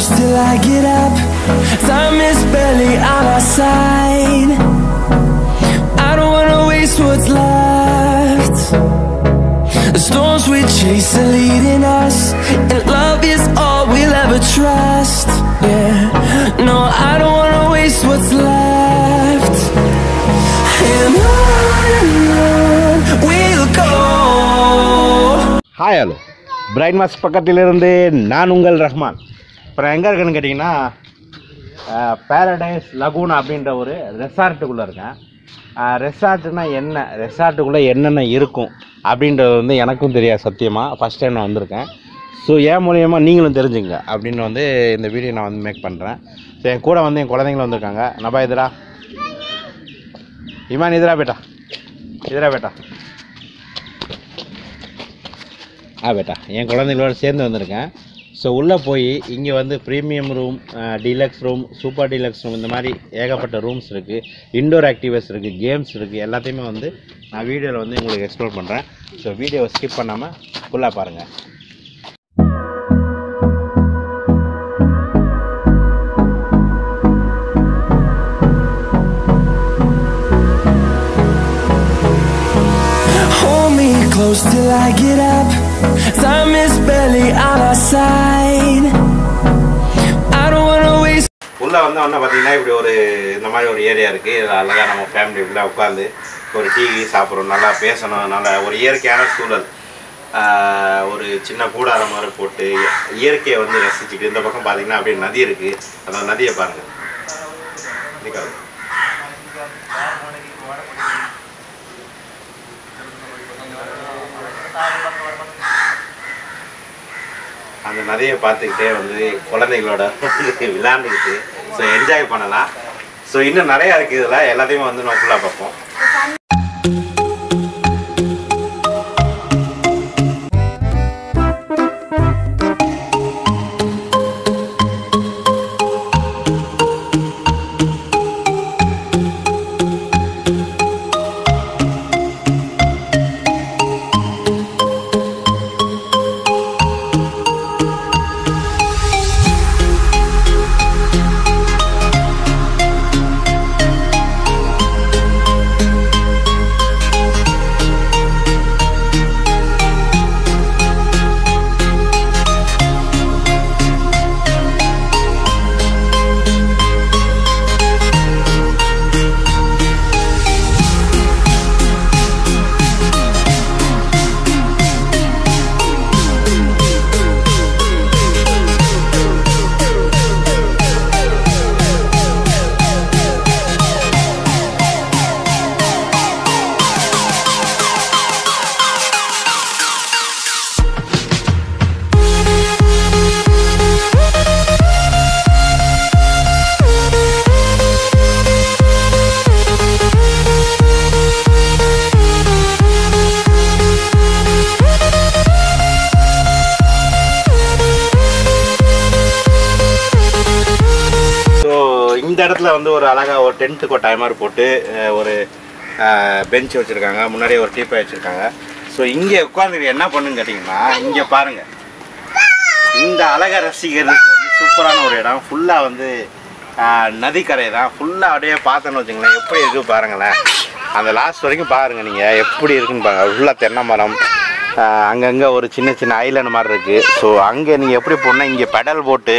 close till I get up. Time is barely on our side. I don't wanna waste what's left. The storms we chase are leading us, and love is all we'll ever trust. Yeah, no, I don't wanna waste what's left. And on and on we'll go. Hi hello brain mass பக்கத்திலிருந்து நான் உங்கள் ரஹ்மான் இப்போ நான் எங்கே இருக்கேன்னு கேட்டிங்கன்னா paradise lagoon அப்படின்ற ஒரு ரெசார்ட்டுக்குள்ளே இருக்கேன் ரெசார்ட்டுனா என்ன ரெசார்ட்டுக்குள்ளே என்னென்ன இருக்கும் அப்படின்றது வந்து எனக்கும் தெரியாது சத்தியமாக ஃபஸ்ட் டைம் நான் வந்திருக்கேன் ஸோ என் மூலியமாக நீங்களும் தெரிஞ்சுங்க அப்படின்னு வந்து இந்த வீடியோ நான் வந்து மேக் பண்ணுறேன் ஸோ என் கூட வந்து என் குழந்தைங்களும் வந்திருக்காங்க நபா இதுரா இமான் இதுரா பேட்டா இதுரா பேட்டா ஆ பேட்டா என் குழந்தைங்களோட சேர்ந்து வந்திருக்கேன் ஸோ உள்ளே போய் இங்கே வந்து premium room deluxe room super deluxe room இந்த மாதிரி ஏகப்பட்ட ரூம்ஸ் இருக்குது இன்டோர் ஆக்டிவிட்டிஸ் இருக்குது கேம்ஸ் இருக்குது எல்லாத்தையுமே வந்து நான் வீடியோவில் வந்து உங்களுக்கு எக்ஸ்ப்ளோர் பண்ணுறேன் ஸோ வீடியோவை ஸ்கிப் பண்ணாமல் ஃபுல்லாக பாருங்கள் Hold me close till I get up. Time is barely on our side. I don't wanna waste. உள்ளே வந்து ஒன்று பார்த்தீங்கன்னா இப்படி ஒரு இந்த மாதிரி ஒரு ஏரியா இருக்குது இதில் அழகாக நம்ம ஃபேமிலி ஃபுல்லாக உட்காந்து ஒரு டீ சாப்பிட்றோம் நல்லா பேசணும் நல்லா ஒரு இயற்கையான சூழல் ஆஹ் ஒரு சின்ன கூடாரம் மாதிரி போட்டு இயற்கையை வந்து ரசிச்சுட்டு இந்த பக்கம் பார்த்தீங்கன்னா அப்படியே நதி இருக்குது அந்த நதியை பாருங்கள் நிக்காது. அந்த நதியை பார்த்துக்கிட்டே வந்து குழந்தைகளோட விளையாண்டுக்கிட்டு ஸோ என்ஜாய் பண்ணலாம் ஸோ இன்னும் நிறையா இருக்குது இதில் எல்லாத்தையுமே வந்து நம்ம ஃபுல்லாக பார்ப்போம் ஸோ இந்த இடத்துல வந்து ஒரு அழகாக ஒரு டென்ட்டு கொட்டாய் மாதிரி போட்டு அஹ், ஒரு பெஞ்ச் வச்சுருக்காங்க முன்னாடியே ஒரு டீப்பாய் வச்சுருக்காங்க ஸோ இங்கே உட்காந்து என்ன பண்ணுன்னு கேட்டிங்கன்னா இங்கே பாருங்கள் இந்த அழகை ரசிக்கிறதுக்கு வந்து சூப்பரான ஒரு இடம் ஃபுல்லாக வந்து ஆஹ், நதிக்கரை தான் ஃபுல்லாக அப்படியே பார்த்தோன்னு வச்சுங்களேன் எப்படி இருக்குது பாருங்களேன் அந்த லாஸ்ட் வரைக்கும் பாருங்கள் நீங்கள் எப்படி இருக்குன்னு பாருங்கள் ஃபுல்லாக தென்னை மரம் அங்கங்கே ஒரு சின்ன சின்ன ஐலாண்ட் மாதிரி இருக்குது ஸோ அங்கே நீங்கள் எப்படி போனால் இங்கே பெடல் போட்டு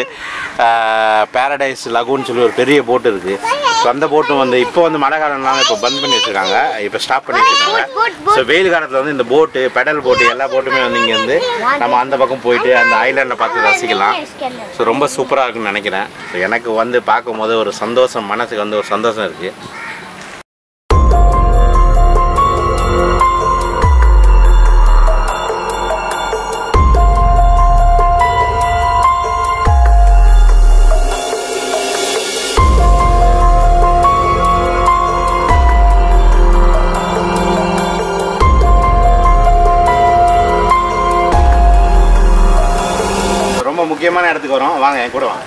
பேரடைஸ் லகுன்னு சொல்லி ஒரு பெரிய போட்டு இருக்குது ஸோ அந்த போட்டும் வந்து இப்போ வந்து மழை காலம்னால இப்போ பந்த் பண்ணி வச்சுருக்காங்க இப்போ ஸ்டாப் பண்ணி வச்சுருக்காங்க ஸோ வெயில் காலத்தில் வந்து இந்த போட்டு பெடல் போட்டு எல்லா போட்டுமே வந்து இங்கே வந்து நம்ம அந்த பக்கம் போயிட்டு அந்த ஐலாண்டை பார்த்து ரசிக்கலாம் ஸோ ரொம்ப சூப்பராக இருக்குன்னு நினைக்கிறேன் ஸோ எனக்கு வந்து பார்க்கும்போது ஒரு சந்தோஷம் மனசுக்கு வந்து ஒரு சந்தோஷம் இருக்குது ரொம்ப முக்கியமான இடத்துக்கு வரோம் வாங்க என் கூட வாங்க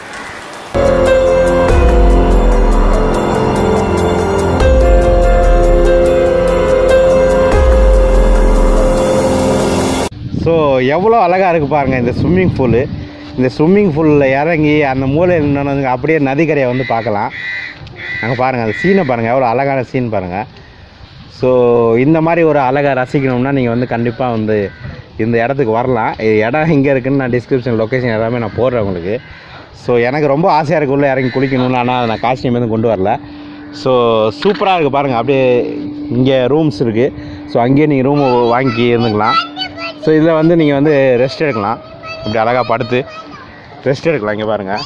ஸோ எவ்வளோ அழகாக இருக்குது பாருங்கள் இந்த ஸ்விம்மிங் பூலு இந்த ஸ்விம்மிங் பூலில் இறங்கி அந்த மூலையில் நின்று அப்படியே நதிக்கரையை வந்து பார்க்கலாம் அங்கே பாருங்கள் அந்த சீனை பாருங்கள் எவ்வளோ அழகான சீன் பாருங்கள் ஸோ இந்த மாதிரி ஒரு அழகை ரசிக்கணும்னா நீங்கள் வந்து கண்டிப்பாக வந்து இந்த இடத்துக்கு வரலாம் இது இடம் எங்கே இருக்குன்னு நான் டிஸ்கிரிப்ஷன் லொக்கேஷன் எல்லாமே நான் போடுறேன் உங்களுக்கு ஸோ எனக்கு ரொம்ப ஆசையாக இருக்கு உள்ளே இறங்கி குளிக்கணும்னு ஆனால் அதை நான் காஸ்டியூம் எதுவும் கொண்டு வரல ஸோ சூப்பராக இருக்குது பாருங்கள் அப்படியே இங்கே ரூம்ஸ் இருக்குது ஸோ அங்கேயே நீங்கள் ரூம் வாங்கி இருந்துக்கலாம் ஸோ இதில் வந்து நீங்கள் வந்து ரெஸ்ட் எடுக்கலாம் இப்படி அழகாக படுத்து ரெஸ்ட் எடுக்கலாம் இங்கே பாருங்கள்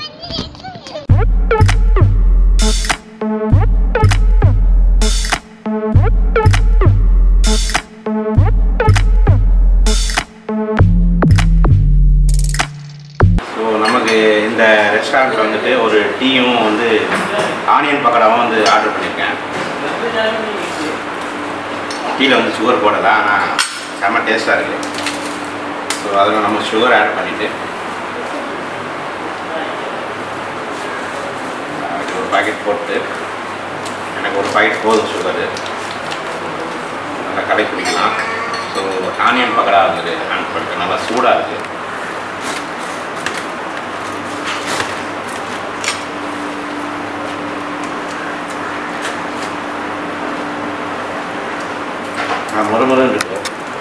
ஸோ நமக்கு இந்த ரெஸ்டாரண்ட் வந்துட்டு ஒரு டீயும் வந்து ஆனியன் பக்கோடாவும் வந்து ஆர்டர் பண்ணியிருக்கேன் டீயில் வந்து சுகர் போடலை ஆனால் செம்ம டேஸ்ட்டாக இருக்குது ஸோ அதில் நம்ம சுகர் ஆட் பண்ணிவிட்டு ஒரு பாக்கெட் போட்டு எனக்கு ஒரு பாக்கெட் போதும் சுகரு நல்லா கடை குடிக்கலாம் ஸோ ஆனியன் பக்கடா வந்துட்டு ஆன் பண்ணிட்டு நல்லா சூடாக இருக்குது முறுமுறுன்னு இருக்கு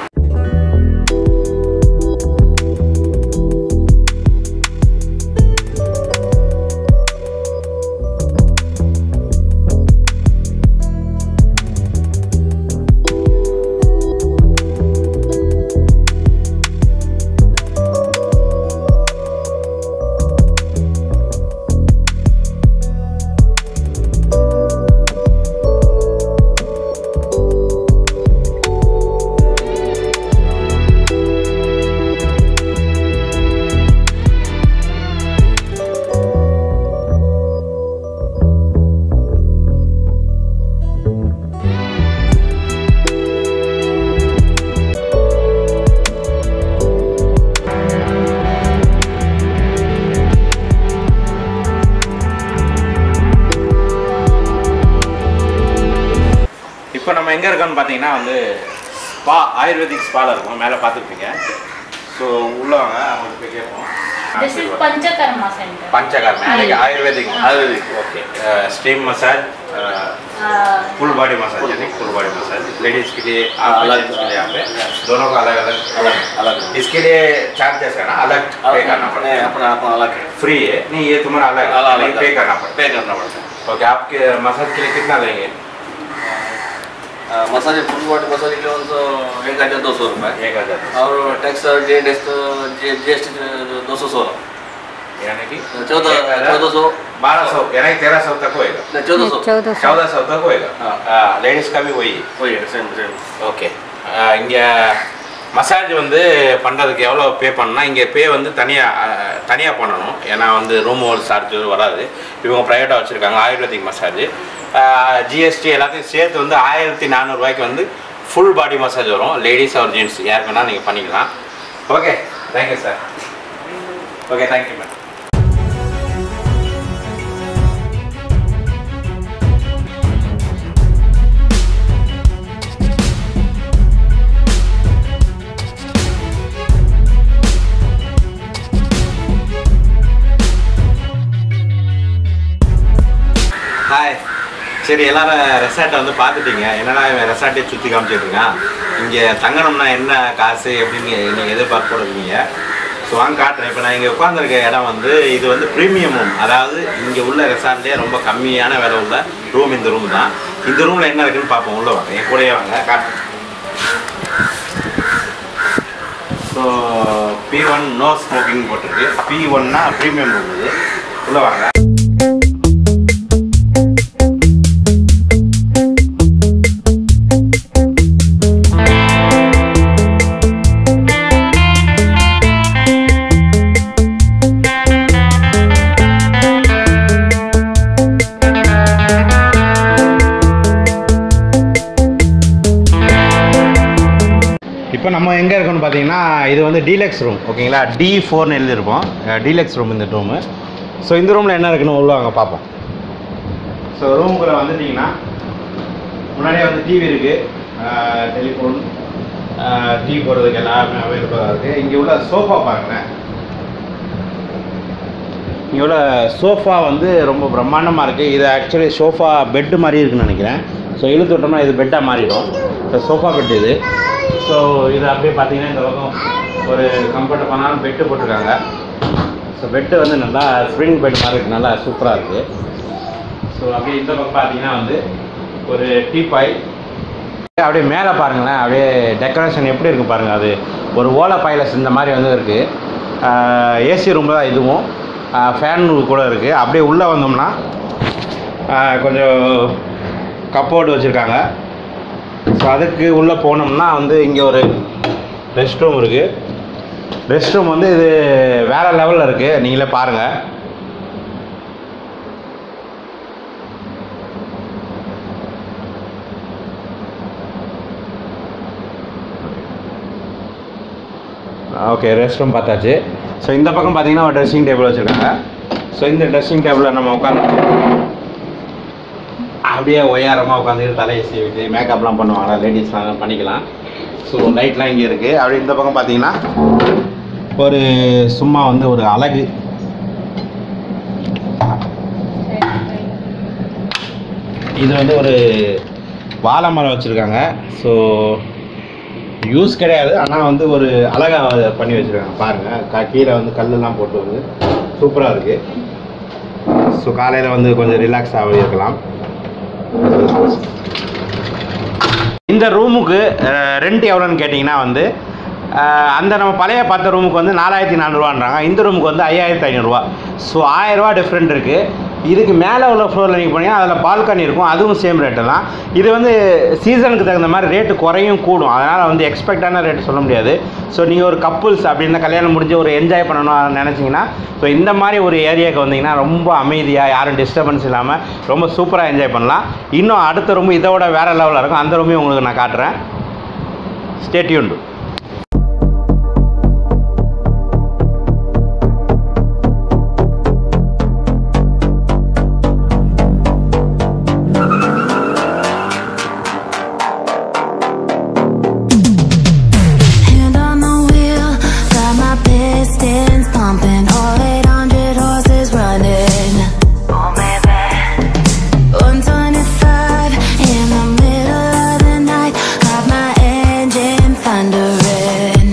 இப்போ நம்ம எங்கே இருக்கோம்னு பார்த்தீங்கன்னா வந்து ஸ்பா ஆயுர்வேதிக் ஸ்பாவில் இருக்கும் மேலே பார்த்துருப்பீங்க ஸோ உள்ள வாங்க அவங்களுக்கு போய் கேட்போம் This is Panchakarma Center. Panchakarma எனக்கு ayurvedic ayurvedic okay steam massage Uh, full body massage यानी फुल बॉडी मसाज लेडीज के लिए आप अलग के लिए यहाँ पे दोनों का अलग अलग अलग अलग इसके लिए चार्जेस है ना अलग पे करना अपने पड़ता है अपना अपना अलग है फ्री है नहीं ये तुम्हारा अलग अलग अलग पे करना पड़ता पे करना पड़ता है है ओके आपके मसाज के लिए कितना लेंगे मसाज फुल बॉडी मसाज के लिए उनको एक हज़ार दो सौ रुपये एक हजार और टैक्स और G S G S T दो सौ सोलह यानी कि चौदह चौदह सौ बारह सौ यानी तेरह सौ तक होएगा नहीं चौदह सौ चौदह सौ चौदह सौ तक होएगा हाँ। लेडीज का भी वही है वही है सेम सेम ஓகே இங்கே மசாஜ் வந்து பண்ணுறதுக்கு எவ்வளோ பே பண்ணால் இங்கே பே வந்து தனியாக தனியாக பண்ணணும் ஏன்னா வந்து ரூம் ஒரு சார்ஜ் வராது இவங்க ப்ரைவேட்டாக வச்சுருக்காங்க ஆயுர்வேதிக் மசாஜ் ஜிஎஸ்டி எல்லாத்தையும் சேர்த்து வந்து ஆயிரத்தி நானூறுரூவாய்க்கு வந்து ஃபுல் பாடி மசாஜ் வரும் லேடிஸ் ஆர் ஜென்ட்ஸ் யார் வேணால் நீங்கள் பண்ணிக்கலாம் okay thank you sir okay thank you ma'am hi சரி எல்லாரும் ரெசார்ட்டை வந்து பார்த்துட்டீங்க என்னடா இவன் ரெசார்ட்டே சுற்றி காமிச்சிட்டு இருக்கான் இங்கே தங்கணும்னா என்ன காசு எப்படின்னு நீங்கள் எதிர்பார்ப்பு இருக்கீங்க ஸோ வாங்க காட்டுறேன் இப்போ நான் இங்கே உட்காந்துருக்க இடம் வந்து இது வந்து ப்ரீமியம் ரூம் அதாவது இங்கே உள்ள ரெசார்ட்லேயே ரொம்ப கம்மியான விலை உள்ள ரூம் இந்த ரூம் தான் இந்த ரூமில் என்ன இருக்குன்னு பார்ப்போம் உள்ள வாங்க என் கூடயே வாங்க காட்டுறேன் so B one no smoking போட்டிருக்கு பி ஒன்னா ப்ரீமியம் ரூம் இது உள்ளே வாங்க இப்போ நம்ம எங்கே இருக்கோம்னு பார்த்தீங்கன்னா இது வந்து டீலக்ஸ் ரூம் ஓகேங்களா டி ஃபோர்னு எழுதியிருப்போம் டீலக்ஸ் ரூம் இந்த ரூமு ஸோ இந்த ரூமில் என்ன இருக்குன்னு உள்ள வாங்க பார்ப்போம் ஸோ ரூமுக்குள்ளே வந்துட்டிங்கன்னா முன்னாடியே வந்து டிவி இருக்குது டெலிஃபோன் டீ போடுறதுக்கு எல்லாமே அவைலபிளாக இருக்குது இங்கே உள்ள சோஃபா பாருங்களேன் இங்கே உள்ள சோஃபா வந்து ரொம்ப பிரம்மாண்டமாக இருக்குது இது ஆக்சுவலி சோஃபா பெட்டு மாதிரி இருக்குன்னு நினைக்கிறேன் ஸோ இழுத்து விட்டோம்னா இது பெட்டாக மாறிடும் ஸோ சோஃபா பெட் இது ஸோ இது அப்படியே பார்த்தீங்கன்னா இந்த பக்கம் ஒரு கம்ஃபர்டபுளான பெட்டு போட்டிருக்காங்க ஸோ பெட்டு வந்து நல்லா ஸ்ப்ரிங் பெட் மாதிரி இருக்கு நல்லா சூப்பராக இருக்குது ஸோ அப்படியே இந்த பக்கம் பார்த்தீங்கன்னா வந்து ஒரு டீபாய் அப்படியே மேலே பாருங்களேன் அப்படியே டெக்கரேஷன் எப்படி இருக்கு பாருங்கள் அது ஒரு ஓலை பைலஸ் இந்த மாதிரி வந்து இருக்குது ஏசி ரூமில் தான் இதுவும் ஃபேன் கூட இருக்குது அப்படியே உள்ளே வந்தோம்னா ஆஹ் கொஞ்சம் கப்போர்டு வச்சுருக்காங்க ஸோ அதுக்கு உள்ளே போனோம்னா வந்து இங்கே ஒரு ரெஸ்ட் ரூம் இருக்குது ரெஸ்ட் ரூம் வந்து இது வேறு லெவலில் இருக்குது நீங்களே பாருங்கள் ஓகே ரெஸ்ட் ரூம் பார்த்தாச்சு ஸோ இந்த பக்கம் பார்த்தீங்கன்னா ஒரு ட்ரெஸ்ஸிங் டேபிள் வச்சுருக்காங்க ஸோ இந்த ட்ரெஸ்ஸிங் டேபிளில் நம்ம உட்காந்து அப்படியே ஒய்யாரமாக உட்காந்து தலையை சீவிட்டு மேக்கப்லாம் பண்ணுவாங்க லேடிஸ்லாம் பண்ணிக்கலாம் ஸோ லைட்லாம் இங்கே இருக்குது அப்படி இந்த பக்கம் பார்த்தீங்கன்னா ஒரு சும்மா வந்து ஒரு அழகு இது வந்து ஒரு வாழை மரம் வச்சுருக்காங்க ஸோ யூஸ் கிடையாது ஆனால் வந்து ஒரு அழகாக பண்ணி வச்சுருக்காங்க பாருங்கள் க கீழே வந்து கல்லெல்லாம் போட்டு வந்து சூப்பராக இருக்குது ஸோ காலையில் வந்து கொஞ்சம் ரிலாக்ஸாக இருக்கலாம் இந்த ரூமுக்கு ரெண்ட் எவ்வளோன்னு கேட்டிங்கன்னா வந்து அஹ், அந்த நம்ம பழைய பார்த்த ரூமுக்கு வந்து நாலாயிரத்தி நானூறுவான்றாங்க இந்த ரூமுக்கு வந்து ஐயாயிரத்தி ஐநூறுரூவா ஸோ ஆயிரரூவா டிஃப்ரெண்ட் இருக்குது இதுக்கு மேலே உள்ள ஃப்ளோரில் நீங்கள் போனீங்கன்னா அதில் பால்கனி இருக்கும் அதுவும் சேம் ரேட்டு தான் இது வந்து சீசனுக்கு தகுந்த மாதிரி ரேட்டு குறையும் கூடும் அதனால் வந்து எக்ஸ்பெக்டான ரேட்டு சொல்ல முடியாது ஸோ நீங்கள் ஒரு கப்புள்ஸ் அப்படின்னு கல்யாணம் முடிஞ்சு ஒரு என்ஜாய் பண்ணணும் நினச்சிங்கன்னா ஸோ இந்த மாதிரி ஒரு ஏரியாவுக்கு வந்தீங்கன்னா ரொம்ப அமைதியாக யாரும் டிஸ்டர்பன்ஸ் இல்லாமல் ரொம்ப சூப்பராக என்ஜாய் பண்ணலாம் இன்னும் அடுத்த ரூம் இதோட வேறு லெவலில் இருக்கும் அந்த ரூமையும் உங்களுக்கு நான் காட்டுறேன் stay tuned Hand on the wheel, got my pistons pumping, all 800 horses running. Oh baby. 125 in the middle of the night, got my engine thundering.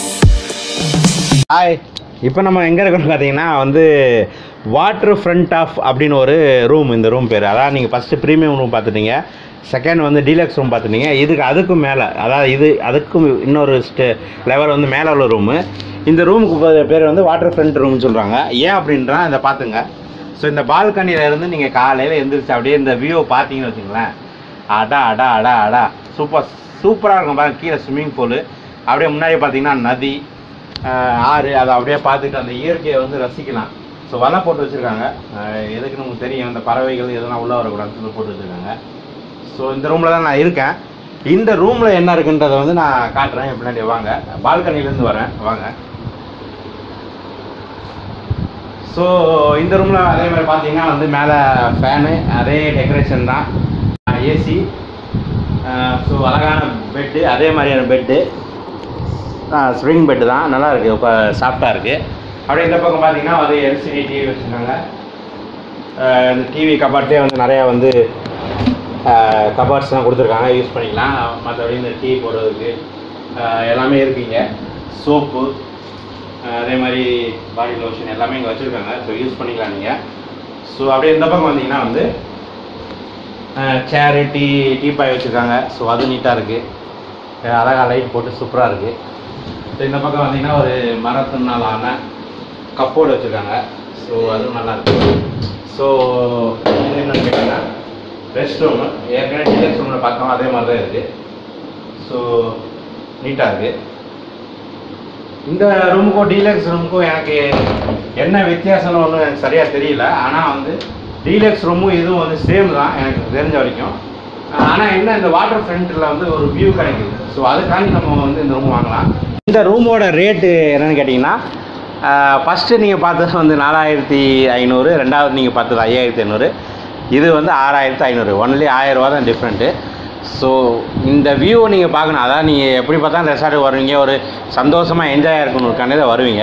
Hi இப்போ நம்ம எங்கே இருக்கோம்னு பார்த்தீங்கன்னா வந்து வாட்டர் ஃப்ரண்ட் ஆஃப் அப்படின்னு ஒரு ரூம் இந்த ரூம் பேர் அதாவது நீங்கள் ஃபஸ்ட்டு ப்ரீமியம் ரூம் பார்த்துட்டீங்க செகண்ட் வந்து டீலக்ஸ் ரூம் பார்த்துட்டீங்க இதுக்கு அதுக்கும் மேலே அதாவது இது அதுக்கும் இன்னொரு ஸ்டே லெவல் வந்து மேலே உள்ள ரூமு இந்த ரூமுக்கு பேர் வந்து வாட்டர் ஃப்ரண்ட் ரூம்னு சொல்கிறாங்க ஏன் அப்படின்றா இதை பார்த்துங்க ஸோ இந்த பால்கனியில் இருந்து நீங்கள் காலையில் எந்திரிச்சு அப்படியே இந்த வியூவை பார்த்தீங்கன்னு வச்சுங்களேன் அடா அடா அடா அடா சூப்பர் சூப்பராக இருக்கும் பாருங்க கீழே ஸ்விம்மிங் பூலு அப்படியே முன்னாடி பார்த்தீங்கன்னா நதி ஆஹ் ஆறு அதை அப்படியே பார்த்துட்டு அந்த இயற்கையை வந்து ரசிக்கலாம் ஸோ வலை போட்டு வச்சுருக்காங்க எதுக்கு நமக்கு தெரியும் இந்த பறவைகள் இதெல்லாம் உள்ளே வரக்கூடாதுன்னு சொல்லி போட்டு வச்சுருக்காங்க ஸோ இந்த ரூமில் தான் நான் இருக்கேன் இந்த ரூமில் என்ன இருக்குன்றதை வந்து நான் காட்டுறேன் என் பின்னாடி வாங்க பால்கனிலேருந்து வரேன் வாங்க ஸோ இந்த ரூமில் அதே மாதிரி பார்த்தீங்கன்னா வந்து மேலே ஃபேனு அதே டெக்கரேஷன் தான் ஏசி ஸோ அழகான பெட்டு அதே மாதிரியான பெட்டு ஸ்ப்ரிங் பெட்டு தான் நல்லா இருக்குது இப்போ சாஃப்டாக இருக்குது அப்படியே இந்த பக்கம் பார்த்தீங்கன்னா வந்து எல்சிடி டிவி வச்சுருக்காங்க அஹ் இந்த டிவி கபார்ட்லேயே வந்து நிறையா வந்து கபார்ட்ஸ்லாம் கொடுத்துருக்காங்க யூஸ் பண்ணிக்கலாம் மற்றபடி இந்த டீ போடுறதுக்கு அஹ் எல்லாமே இருக்குங்க சோப்பு அதே மாதிரி பாடி லோஷன் எல்லாமே இங்கே வச்சுருக்காங்க ஸோ யூஸ் பண்ணிக்கலாம் நீங்கள் ஸோ அப்படியே இந்த பக்கம் வந்தீங்கன்னா வந்து சேரு டீ டீ பாய் வச்சுருக்காங்க ஸோ அது நீட்டாக இருக்குது அழகாக லைட் போட்டு சூப்பராக இருக்குது ஸோ இந்த பக்கம் வந்தீங்கன்னா ஒரு மரத்தினால் ஆன கப்போர்டு வச்சுருக்காங்க ஸோ அதுவும் நல்லா இருக்கு ஸோ இது என்னன்னு கேட்டிங்கன்னா ரெஸ்ட் ரூமு ஏற்கனவே டீலக்ஸ் ரூமில் பார்த்தோம் அதே மாதிரி தான் இருக்குது ஸோ நீட்டாக இருக்குது இந்த ரூமுக்கும் டீலக்ஸ் ரூமுக்கும் எனக்கு என்ன வித்தியாசம்னு ஒன்றும் எனக்கு சரியாக தெரியல ஆனால் வந்து டீலக்ஸ் ரூமும் இதுவும் வந்து சேம் தான் எனக்கு தெரிஞ்ச வரைக்கும் ஆனால் என்ன இந்த வாட்டர் ஃப்ரண்ட்டில் வந்து ஒரு வியூ கிடைக்குது ஸோ அதுக்காண்டி நம்ம வந்து இந்த ரூம் வாங்கலாம் இந்த ரூமோட ரேட்டு என்னன்னு கேட்டிங்கன்னா ஃபஸ்ட்டு நீங்கள் பார்த்தது வந்து நாலாயிரத்தி ஐநூறு ரெண்டாவது நீங்கள் பார்த்தது ஐயாயிரத்தி ஐநூறு இது வந்து ஆறாயிரத்தி ஐநூறு ஒன்லி ஆயிரரூவா தான் டிஃப்ரெண்ட்டு ஸோ இந்த வியூவை நீங்கள் பார்க்கணும் அதான் நீங்கள் எப்படி பார்த்தாலும் ரெசார்ட்டுக்கு வருவீங்க ஒரு சந்தோஷமாக என்ஜாயாக இருக்கணுக்கானே தான் வருவீங்க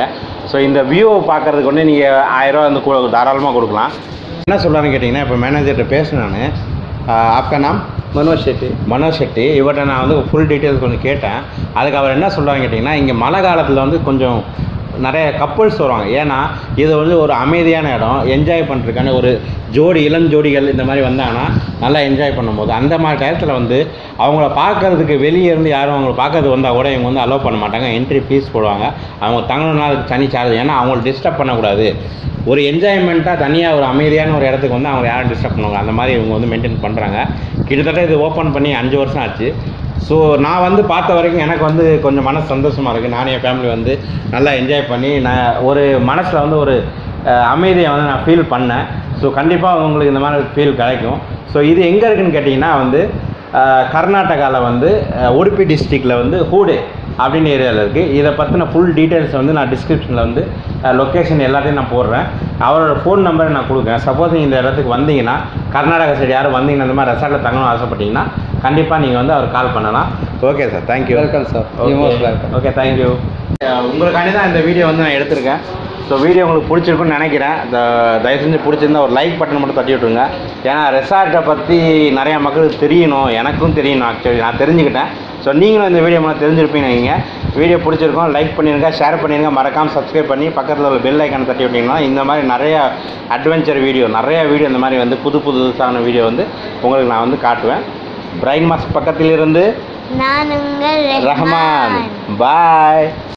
ஸோ இந்த வியூவை பார்க்கறதுக்கு வந்து நீங்கள் ஆயிரரூவா வந்து கு- தாராளமாக கொடுக்கலாம் என்ன சொல்கிறான்னு கேட்டிங்கன்னா இப்போ மேனேஜர்கிட்ட பேசினேன் ஆப்கா நாம் மனோஜ் ஷெட்டி மனோஜ் செட்டி இவர்கிட்ட நான் வந்து ஃபுல் டீட்டெயில்ஸ் கொஞ்சம் கேட்டேன் அதுக்கு அவர் என்ன சொல்கிறாங்க கேட்டிங்கன்னா இங்கே மழை காலத்தில் வந்து கொஞ்சம் நிறைய கப்புள்ஸ் வருவாங்க ஏன்னா இது வந்து ஒரு அமைதியான இடம் என்ஜாய் பண்ணுறதுக்கான ஒரு ஜோடி இளம் ஜோடிகள் இந்த மாதிரி வந்தாங்கன்னா நல்லா என்ஜாய் பண்ணும்போது அந்த மாதிரி டயத்தில் வந்து அவங்கள பார்க்கறதுக்கு வெளியே இருந்து யாரும் அவங்கள பார்க்கறது வந்தால் கூட இவங்க வந்து அலோவ் பண்ண மாட்டாங்க என்ட்ரி ஃபீஸ் போடுவாங்க அவங்க தங்கணும்னா அதுக்கு தனி சார்ஜ் ஏன்னா அவங்கள டிஸ்டர்ப் பண்ணக்கூடாது ஒரு என்ஜாய்மெண்ட்டாக தனியாக ஒரு அமைதியான ஒரு இடத்துக்கு வந்து அவங்க யாரும் டிஸ்டர்ப் பண்ணுவாங்க அந்த மாதிரி இவங்க வந்து மெயின்டைன் பண்ணுறாங்க கிட்டத்தட்ட இது ஓப்பன் பண்ணி அஞ்சு வருஷம் ஆச்சு ஸோ நான் வந்து பார்த்த வரைக்கும் எனக்கு வந்து கொஞ்சம் மனசு சந்தோஷமாக இருக்குது நானும் என் ஃபேமிலி வந்து நல்லா என்ஜாய் பண்ணி நான் ஒரு மனசில் வந்து ஒரு அஹ், அமைதியை வந்து நான் ஃபீல் பண்ணேன் ஸோ கண்டிப்பாக உங்களுக்கு இந்த மாதிரி ஃபீல் கிடைக்கும் ஸோ இது எங்கே இருக்குன்னு கேட்டிங்கன்னா வந்து கர்நாடகாவில் வந்து அஹ், உடுப்பி டிஸ்ட்ரிக்டில் வந்து ஹூடே அப்படின்னு ஏரியாவில் இருக்குது இதை பற்றின ஃபுல் டீட்டெயில்ஸ் வந்து நான் டிஸ்கிரிப்ஷனில் வந்து லொக்கேஷன் எல்லாத்தையும் நான் போடுறேன் அவரோட ஃபோன் நம்பரை நான் கொடுக்குறேன் சப்போஸ் நீங்கள் இந்த இடத்துக்கு வந்தீங்கன்னா கர்நாடகா சைடு யாரும் வந்தீங்கன்னா இந்த மாதிரி ரெசார்ட்டில் தங்கணும்னு ஆசைப்பட்டீங்கன்னா கண்டிப்பாக நீங்கள் வந்து அவர் கால் பண்ணலாம் okay sir thank you welcome sir most welcome okay thank you உங்களுக்காண்டி தான் இந்த வீடியோ வந்து நான் எடுத்திருக்கேன் ஸோ வீடியோ உங்களுக்கு பிடிச்சிருக்குன்னு நினைக்கிறேன் இந்த தயவு செஞ்சு பிடிச்சிருந்தா ஒரு லைக் பட்டன் மட்டும் தட்டி விட்டுருங்க ஏன்னா ரெசார்ட்டை பற்றி நிறையா மக்களுக்கு தெரியணும் எனக்கும் தெரியணும் ஆக்சுவலி நான் தெரிஞ்சுக்கிட்டேன் ஸோ நீங்களும் இந்த வீடியோ மூலம் தெரிஞ்சிருப்பீங்க நீங்கள் வீடியோ பிடிச்சிருக்கோம் லைக் பண்ணிடுங்க ஷேர் பண்ணிடுங்க மறக்காமல் சப்ஸ்கிரைப் பண்ணி பக்கத்தில் உள்ள பெல் ஐக்கானை தட்டி விட்டிங்கன்னா இந்த மாதிரி நிறைய அட்வென்ச்சர் வீடியோ நிறைய வீடியோ இந்த மாதிரி வந்து புது புதுசான வீடியோ வந்து உங்களுக்கு நான் வந்து காட்டுவேன் பிரைன் மாஸ் பக்கத்திலிருந்து நான் உங்கள் ரஹ்மான் பாய்